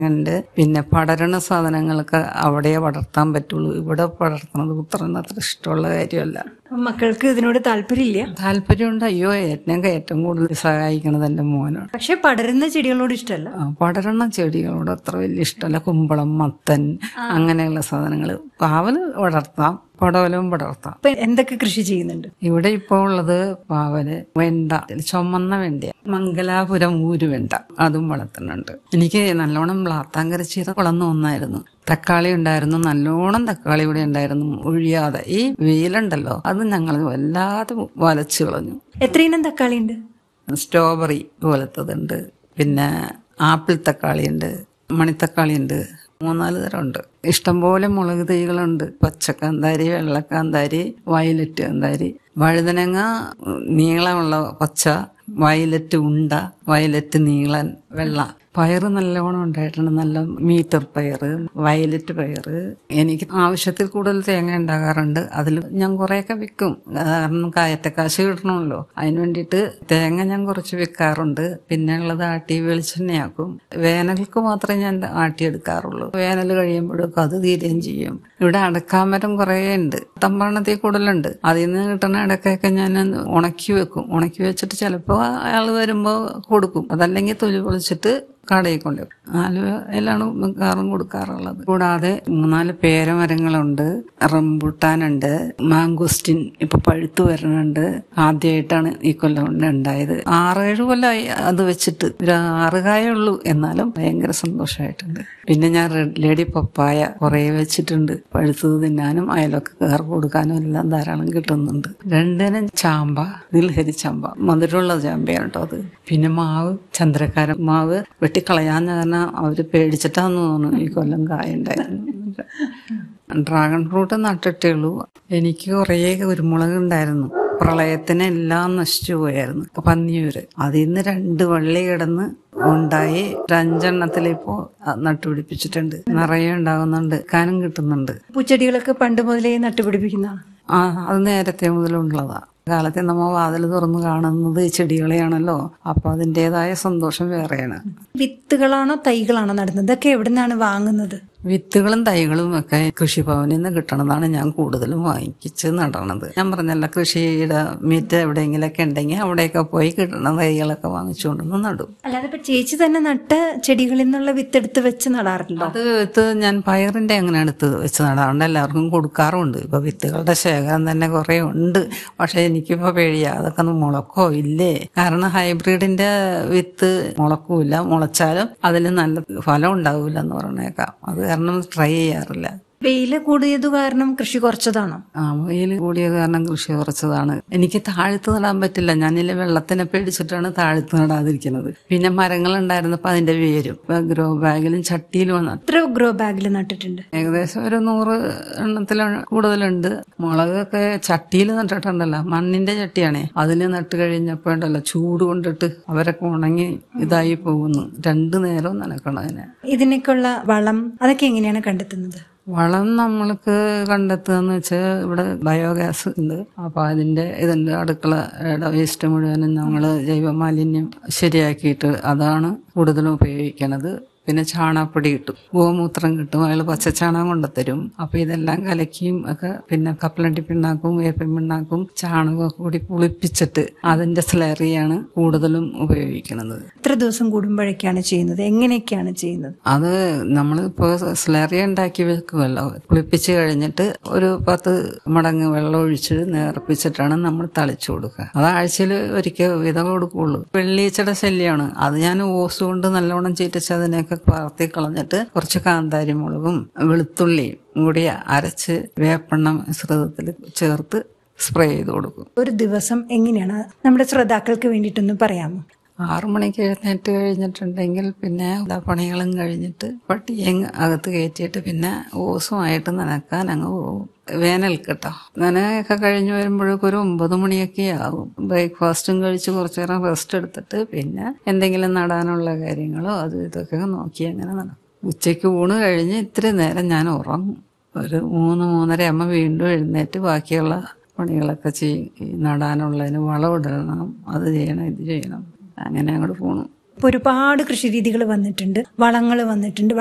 ഉണ്ട് പിന്നെ പടരണ സാധനങ്ങളൊക്കെ അവിടെ വളർത്താൻ പറ്റുള്ളൂ ഇവിടെ വളർത്തുന്നത് പുത്രന് അത്ര ഇഷ്ടമുള്ള കാര്യമല്ല അപ്പം മക്കൾക്ക് ഇതിനോട് താല്പര്യമില്ല താല്പര്യമുണ്ട് അയ്യോ ഏറ്റവും ഏറ്റവും കൂടുതൽ സഹായിക്കണത് എൻ്റെ മോനാണ് പക്ഷെ പടരുന്ന ചെടികളോട് ഇഷ്ടമല്ല ആ, പടരണ ചെടികളോട് അത്ര വലിയ ഇഷ്ടമല്ല കുമ്പളം മത്തൻ അങ്ങനെയുള്ള സാധനങ്ങൾ പാവല് വളർത്താം പടവലവും വളർത്താം അപ്പൊ എന്തൊക്കെ കൃഷി ചെയ്യുന്നുണ്ട് ഇവിടെ ഇപ്പോൾ ഉള്ളത് പാവല് വെണ്ട ചുമന്ന വെണ്ട മംഗലാപുരം ഊര് വെണ്ട അതും വളർത്തുന്നുണ്ട് എനിക്ക് നല്ലോണം ബ്ലാത്താങ്കര ചീര വളർന്നു ഒന്നായിരുന്നു തക്കാളി ഉണ്ടായിരുന്നു നല്ലോണം തക്കാളി ഇവിടെ ഉണ്ടായിരുന്നു ഒഴിയാതെ ഈ വെയിലുണ്ടല്ലോ അത് ഞങ്ങൾ വല്ലാതെ വലച്ചു കളഞ്ഞു എത്ര ഇനം തക്കാളി ഉണ്ട് സ്ട്രോബെറി പോലത്തതുണ്ട് പിന്നെ ആപ്പിൾ തക്കാളി ഉണ്ട് മണിത്തക്കാളി ഉണ്ട് മൂന്നാല് തരമുണ്ട് ഇഷ്ടംപോലെ മുളക് തൈകളുണ്ട് പച്ചക്കാന്താരി വെള്ളക്കാന്താരി വയലറ്റ് കാന്താരി വഴുതനങ്ങ ഉം, നീളമുള്ള പച്ച വയലറ്റ് ഉണ്ട വയലറ്റ് നീളൻ വെള്ള പയറ് നല്ലോണം ഉണ്ടായിട്ടുണ്ട് നല്ല മീറ്റർ പയറ് വയലറ്റ് പയറ് എനിക്ക് ആവശ്യത്തിൽ കൂടുതൽ തേങ്ങ ഉണ്ടാകാറുണ്ട് അതിൽ ഞാൻ കുറേയൊക്കെ വിൽക്കും കാരണം കയറ്റക്കാശ് കിട്ടണമല്ലോ അതിന് വേണ്ടിയിട്ട് തേങ്ങ ഞാൻ കുറച്ച് വിൽക്കാറുണ്ട് പിന്നെ ഉള്ളത് ആട്ടി വെളിച്ചെണ്ണയാക്കും വേനൽക്ക് മാത്രമേ ഞാൻ ആട്ടിയെടുക്കാറുള്ളൂ വേനൽ കഴിയുമ്പോഴേക്കും അത് തീരുകയും ചെയ്യും ഇവിടെ അടക്കാമരം കുറേ ഉണ്ട് തമ്പാണത്തിൽ കൂടുതലുണ്ട് അതിൽ നിന്ന് കിട്ടുന്ന അടക്കയൊക്കെ ഞാൻ ഉണക്കി വെക്കും ഉണക്കി വെച്ചിട്ട് ചിലപ്പോൾ അയാൾ വരുമ്പോൾ കൊടുക്കും അതല്ലെങ്കിൽ തൊലി പൊളിച്ചിട്ട് കടയിൽ കൊണ്ടുപോകും ആലുവയിലാണ് മിക്കവാറും കൊടുക്കാറുള്ളത് കൂടാതെ മൂന്നാല് പേരമരങ്ങളുണ്ട് റംബുട്ടാനുണ്ട് മാംഗോസ്റ്റിൻ ഇപ്പൊ പഴുത്തു വരുന്നുണ്ട് ആദ്യമായിട്ടാണ് ഈ കൊല്ലം കൊണ്ട് ഉണ്ടായത് ആറേഴ് കൊല്ലമായി അത് വെച്ചിട്ട് ഒരു ആറുകായേ ഉള്ളൂ എന്നാലും ഭയങ്കര സന്തോഷമായിട്ടുണ്ട് പിന്നെ ഞാൻ റെഡ് ലേഡി പപ്പായ കുറേ വെച്ചിട്ടുണ്ട് പഴുത്തത് തിന്നാനും അയലൊക്കെ കൊടുക്കാനും എല്ലാം ധാരാളം കിട്ടുന്നുണ്ട് രണ്ടിനും ചാമ്പ നീലഹരി ചാമ്പ മധുരമുള്ള ചാമ്പയാണ് കേട്ടോ അത് പിന്നെ മാവ് ചന്ദ്രക്കാരൻ മാവ് വെട്ടിക്കളയാൻ കാരണം അവര് പേടിച്ചിട്ടാന്ന് തോന്നുന്നു ഈ കൊല്ലം കായ ഉണ്ടായിരുന്നു ഡ്രാഗൺ ഫ്രൂട്ട് നട്ടിട്ടേ ഉള്ളൂ എനിക്ക് കുറേ കുരുമുളക് ഉണ്ടായിരുന്നു പ്രളയത്തിന് എല്ലാം നശിച്ചു പോയായിരുന്നു പന്നിയൂര് അതിൽ നിന്ന് രണ്ട് വള്ളി കിടന്ന് ഉണ്ടായി ഒരു അഞ്ചെണ്ണത്തിൽ ഇപ്പോ നട്ടുപിടിപ്പിച്ചിട്ടുണ്ട് നിറയെ ഉണ്ടാകുന്നുണ്ട് കാനും കിട്ടുന്നുണ്ട് പൂച്ചെടികളൊക്കെ പണ്ട് മുതലേ നട്ടുപിടിപ്പിക്കുന്നതാണ് ആ അത് നേരത്തെ മുതലുള്ളതാ കാലത്തെ നമ്മ വാതിൽ തുറന്ന് കാണുന്നത് ഈ ചെടികളെയാണല്ലോ അപ്പൊ അതിൻ്റെതായ സന്തോഷം വേറെയാണ് വിത്തുകളാണോ തൈകളാണോ നടുന്നത് ഇതൊക്കെ എവിടെ നിന്നാണ് വാങ്ങുന്നത് വിത്തുകളും തൈകളും ഒക്കെ കൃഷിഭവനിൽ നിന്ന് കിട്ടണതാണ് ഞാൻ കൂടുതലും വാങ്ങിച്ച് നടണത് ഞാൻ പറഞ്ഞല്ല കൃഷിയുടെ മീറ്റ് എവിടെയെങ്കിലൊക്കെ ഉണ്ടെങ്കിൽ അവിടെയൊക്കെ പോയി കിട്ടണ തൈകളൊക്കെ വാങ്ങിച്ചുകൊണ്ടുവന്ന് നടും അല്ലാതെ ഇപ്പൊ ചേച്ചി തന്നെ നട്ട ചെടികളിൽ നിന്നുള്ള വിത്തെടുത്ത് വെച്ച് നടാറുണ്ടോ അത് വിത്ത് ഞാൻ പയറിന്റെ അങ്ങനെ എടുത്ത് വെച്ച് നടാറുണ്ട് എല്ലാവർക്കും കൊടുക്കാറുമുണ്ട് ഇപ്പൊ വിത്തുകളുടെ ശേഖരം തന്നെ കുറെ ഉണ്ട് പക്ഷെ എനിക്കിപ്പോ പേടിയാ അതൊക്കെ ഒന്ന് മുളക്കോ ഇല്ലേ കാരണം ഹൈബ്രിഡിന്റെ വിത്ത് മുളക്കൂല മുളച്ചാലും അതിൽ നല്ല ഫലം ഉണ്ടാവില്ല എന്ന് പറഞ്ഞേക്കാം അത് കാരണം ട്രൈ ചെയ്യാറില്ല വെയില് കൂടിയത് കാരണം കൃഷി കുറച്ചതാണോ ആ വെയിൽ കൂടിയ കാരണം കൃഷി കുറച്ചതാണ് എനിക്ക് താഴ്ത്ത് നടാൻ പറ്റില്ല ഞാനില്ല വെള്ളത്തിനെ പേടിച്ചിട്ടാണ് താഴ്ത്ത് നടാതിരിക്കുന്നത് പിന്നെ മരങ്ങൾ ഉണ്ടായിരുന്നപ്പോ അതിന്റെ വേരും ഇപ്പൊ ഗ്രോ ബാഗിലും ചട്ടിയിലും നട്ടു എത്ര ഗ്രോ ബാഗിൽ നട്ടിട്ടുണ്ട് ഏകദേശം ഒരു നൂറ് എണ്ണത്തിൽ കൂടുതലുണ്ട് മുളകൊക്കെ ചട്ടിയിൽ നട്ടിട്ടുണ്ടല്ലോ മണ്ണിന്റെ ചട്ടിയാണേ അതിൽ നട്ട് കഴിഞ്ഞപ്പോ ഉണ്ടല്ലോ ചൂട് കൊണ്ടിട്ട് അവരൊക്കെ ഉണങ്ങി ഇതായി പോകുന്നു രണ്ടു നേരവും നനക്കണം അതിനെ ഇതിനൊക്കെയുള്ള വളം അതൊക്കെ എങ്ങനെയാണ് കണ്ടെത്തുന്നത് വളം നമ്മൾക്ക് കണ്ടെത്തുകയെന്ന് വെച്ചാൽ ഇവിടെ ബയോഗ്യാസ് ഉണ്ട് അപ്പോൾ അതിൻ്റെ ഇതിൻ്റെ അടുക്കളയുടെ വേസ്റ്റ് മുഴുവനും നമ്മൾ ജൈവ മാലിന്യം ശരിയാക്കിയിട്ട് അതാണ് കൂടുതലും ഉപയോഗിക്കണത് പിന്നെ ചാണകപ്പൊടി കിട്ടും ഗോമൂത്രം കിട്ടും അയാൾ പച്ചച്ചാണകം കൊണ്ടുത്തരും അപ്പൊ ഇതെല്ലാം കലക്കിയും ഒക്കെ പിന്നെ കപ്പലണ്ടി പിണ്ണാക്കും വേപ്പിൻ പിണ്ണാക്കും ചാണകമൊക്കെ കൂടി പുളിപ്പിച്ചിട്ട് അതിന്റെ സ്ലറിയാണ് കൂടുതലും ഉപയോഗിക്കുന്നത് എത്ര ദിവസം കൂടുമ്പോഴൊക്കെയാണ് ചെയ്യുന്നത് എങ്ങനെയൊക്കെയാണ് ചെയ്യുന്നത് അത് നമ്മൾ ഇപ്പോൾ സ്ലറി ഉണ്ടാക്കി വെക്കുമല്ലോ പുളിപ്പിച്ച് കഴിഞ്ഞിട്ട് ഒരു പത്ത് മടങ്ങ് വെള്ളം ഒഴിച്ച് നേർപ്പിച്ചിട്ടാണ് നമ്മൾ തളിച്ചു കൊടുക്കുക അത് ആഴ്ചയിൽ ഒരിക്കൽ വിധം കൊടുക്കുള്ളൂ വെള്ളീച്ചയുടെ ശല്യമാണ് അത് ഞാൻ ഓസ് കൊണ്ട് നല്ലോണം ചീറ്റിച്ച് അതിനെയൊക്കെ പറത്തി കളഞ്ഞിട്ട് കുറച്ച് കാന്താരി മുളകും വെളുത്തുള്ളിയും കൂടി അരച്ച് വേപ്പെണ്ണ മിശ്രിതത്തിൽ ചേർത്ത് സ്പ്രേ ചെയ്ത് കൊടുക്കും ഒരു ദിവസം എങ്ങനെയാണ് നമ്മുടെ ശ്രോതാക്കൾക്ക് വേണ്ടിയിട്ടൊന്ന് പറയാമോ ആറു മണിക്ക് എഴുന്നേറ്റ് കഴിഞ്ഞിട്ടുണ്ടെങ്കിൽ പിന്നെ എല്ലാ പണികളും കഴിഞ്ഞിട്ട് പട്ടിയെ അകത്ത് കയറ്റിയിട്ട് പിന്നെ ഓസുമായിട്ട് നനക്കാൻ അങ്ങ് പോകും വേനൽക്ക് കേട്ടോ നനയൊക്കെ കഴിഞ്ഞ് വരുമ്പോഴേക്കും ഒരു ഒമ്പത് മണിയൊക്കെ ആകും ബ്രേക്ക്ഫാസ്റ്റും കഴിച്ച് കുറച്ചു നേരം റെസ്റ്റ് എടുത്തിട്ട് പിന്നെ എന്തെങ്കിലും നടാനുള്ള കാര്യങ്ങളോ അത് ഇതൊക്കെ നോക്കി അങ്ങനെ നടക്കും ഉച്ചയ്ക്ക് ഊണ് കഴിഞ്ഞ് ഇത്തിരി നേരം ഞാൻ ഉറങ്ങും ഒരു മൂന്ന് മൂന്നര അമ്മ വീണ്ടും എഴുന്നേറ്റ് ബാക്കിയുള്ള പണികളൊക്കെ ചെയ്യും ഈ നടാനുള്ളതിന് വളമിടണം അത് ചെയ്യണം ഇത് ചെയ്യണം അങ്ങനെ അങ്ങോട്ട് പോണു ഇപ്പൊ ഒരുപാട് കൃഷി രീതികൾ വന്നിട്ടുണ്ട് വളങ്ങൾ വന്നിട്ടുണ്ട്